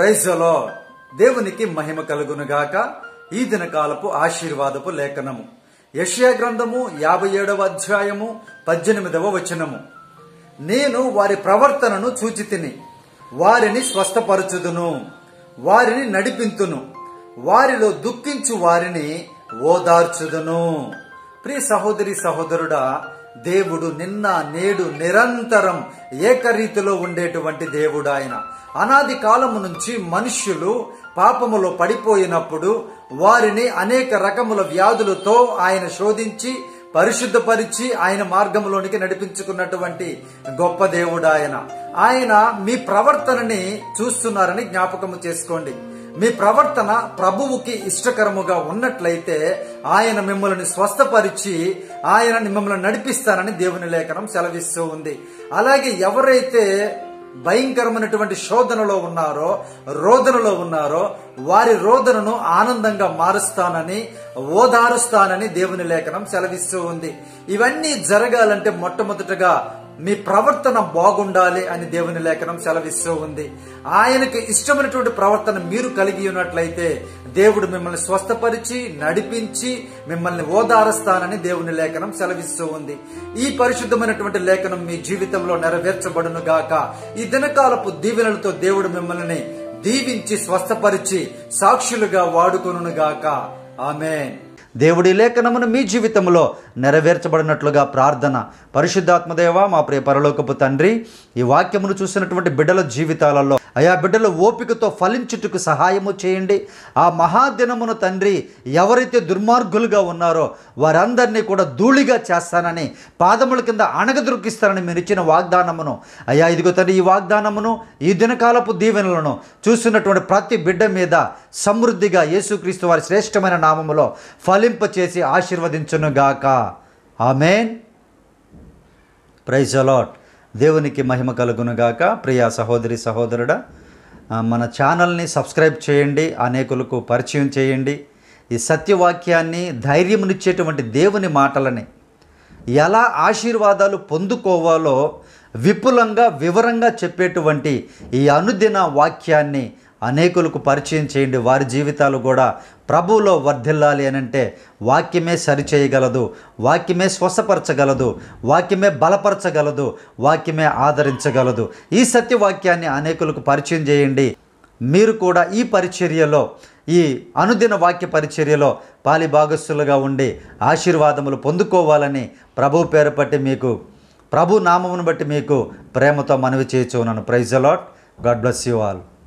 ప్రైజలో దేవునికి మహిమ కలుగునుగాక ఈ దినకాలపు ఆశీర్వాదపు లేఖనము యెషయా గ్రంథము యాభై ఏడవ అధ్యాయము పద్దెనిమిదవ వచనము నేను వారి ప్రవర్తనను చూచి తిని వారిని స్వస్థపరచుదును వారిని నడిపింతును వారిలో దుఃఖించు వారిని ఓదార్చుదును ప్రియ సహోదరి సహోదరుడా దేవుడు నిన్న నేడు నిరంతరం ఏకరీతిలో ఉండేటువంటి దేవుడు ఆయన అనాది కాలము నుంచి మనుష్యులు పాపములో పడిపోయినప్పుడు వారిని అనేక రకముల వ్యాధులతో ఆయన శోధించి పరిశుద్ధపరిచి ఆయన మార్గంలోనికి నడిపించుకున్నటువంటి గొప్ప దేవుడు ఆయన ఆయన మీ ప్రవర్తనని చూస్తున్నారని జ్ఞాపకము చేసుకోండి మీ ప్రవర్తన ప్రభువుకి ఇష్టకరముగా ఉన్నట్లయితే ఆయన మిమ్మల్ని స్వస్థపరిచి ఆయన మిమ్మల్ని నడిపిస్తానని దేవుని లేఖనం సెలవిస్తూ ఉంది అలాగే ఎవరైతే భయంకరమైనటువంటి శోధనలో ఉన్నారో రోదనలో ఉన్నారో వారి రోదనను ఆనందంగా మారుస్తానని ఓదారుస్తానని దేవుని లేఖనం సెలవిస్తూ ఉంది ఇవన్నీ జరగాలంటే మొట్టమొదటగా మీ ప్రవర్తన బాగుండాలి అని దేవుని లేఖనం సెలవిస్తూ ఉంది ఆయనకి ఇష్టమైనటువంటి ప్రవర్తన మీరు కలిగి ఉన్నట్లయితే దేవుడు మిమ్మల్ని స్వస్థపరిచి నడిపించి మిమ్మల్ని ఓదారుస్తానని దేవుని లేఖనం సెలవిస్తూ ఉంది ఈ పరిశుద్ధమైనటువంటి లేఖనం మీ జీవితంలో నెరవేర్చబడును గాక ఈ దినకాలపు దీవెనలతో దేవుడు మిమ్మల్ని దీవించి స్వస్థపరిచి సాక్షులుగా వాడుకొనుగాక గాక ఆమెన్ దేవుడి లేఖనమును మీ జీవితంలో నెరవేర్చబడినట్లుగా ప్రార్థన పరిశుద్ధాత్మదేవ మా ప్రియ పరలోకపు తండ్రి ఈ వాక్యమును చూసినటువంటి బిడ్డల జీవితాలలో అయా బిడ్డల ఓపికతో ఫలించుటకు సహాయము చేయండి ఆ మహాదినమును తండ్రి ఎవరైతే దుర్మార్గులుగా ఉన్నారో వారందరినీ కూడా ధూళిగా చేస్తానని పాదముల కింద అణగదొరికిస్తానని మీరు ఇచ్చిన వాగ్దానమును అయ్యా ఇదిగో తండ్రి ఈ వాగ్దానమును ఈ దినకాలపు దీవెనలను చూస్తున్నటువంటి ప్రతి బిడ్డ మీద సమృద్ధిగా యేసుక్రీస్తు వారి శ్రేష్టమైన నామములో ఫలింపచేసి ఆశీర్వదించునుగాక ఆమెన్ ప్రైజ్ అలాట్ దేవునికి మహిమ కలుగునుగాక ప్రియ సహోదరి సహోదరుడా ఆ, మన ఛానల్ని సబ్స్క్రైబ్ చేయండి అనేకులకు పరిచయం చేయండి ఈ సత్యవాక్యాన్ని ధైర్యమునిచ్చేటువంటి దేవుని మాటలని ఎలా ఆశీర్వాదాలు పొందుకోవాలో విపులంగా వివరంగా చెప్పేటువంటి ఈ అనుదిన వాక్యాన్ని అనేకులకు పరిచయం చేయండి వారి జీవితాలు కూడా ప్రభువులో వర్ధిల్లాలి అని అంటే వాక్యమే సరిచేయగలదు వాక్యమే స్వసపరచగలదు వాక్యమే బలపరచగలదు వాక్యమే ఆదరించగలదు ఈ సత్యవాక్యాన్ని అనేకులకు పరిచయం చేయండి మీరు కూడా ఈ పరిచర్యలో ఈ అనుదిన వాక్య పరిచర్యలో పాలి భాగస్థులుగా ఉండి ఆశీర్వాదములు పొందుకోవాలని ప్రభు పేరు పట్టి మీకు ప్రభు నామమును బట్టి మీకు ప్రేమతో మనవి చేయొచ్చు నన్ను praise a lot God bless you all